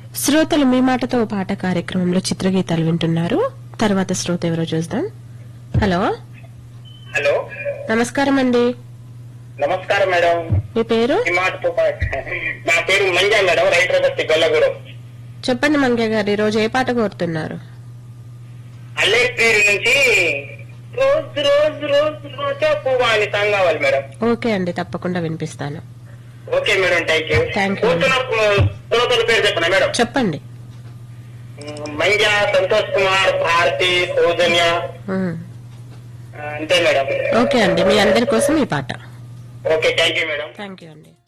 శ్రోతలు మీ మాటతో ఓ పాట కార్యక్రమంలో చిత్రగీతాలు వింటున్నారు తర్వాత శ్రోత ఎవరో చూద్దాం హలో హలో నమస్కారం అండి నమస్కారం మేడం మీ పేరు ఈ మాటతో పాటు నా పేరు మంజా మేడం రైటర్ బస్తి గొల్లగూడెం చెప్పండి మంగ్య గారు ఈ రోజు ఏ పాట కోరుతున్నారు అల్లెట్ పేరు నుంచి రోజు రోజు రోజు రోజు పువ్వు అని సాంగ్ కావాలి మేడం ఓకే అండి తప్పకుండా వినిపిస్తాను okay madam thank you Thank you. కూతున్న శ్రోతల పేరు చెప్పనా మేడం చెప్పండి మంజా సంతోష్ కుమార్ భారతి సౌజన్య ఉమ్. ఆ, అంతే మేడం ఓకే అండి మీ అందరి కోసం ఈ పాట okay thank you madam thank you అండి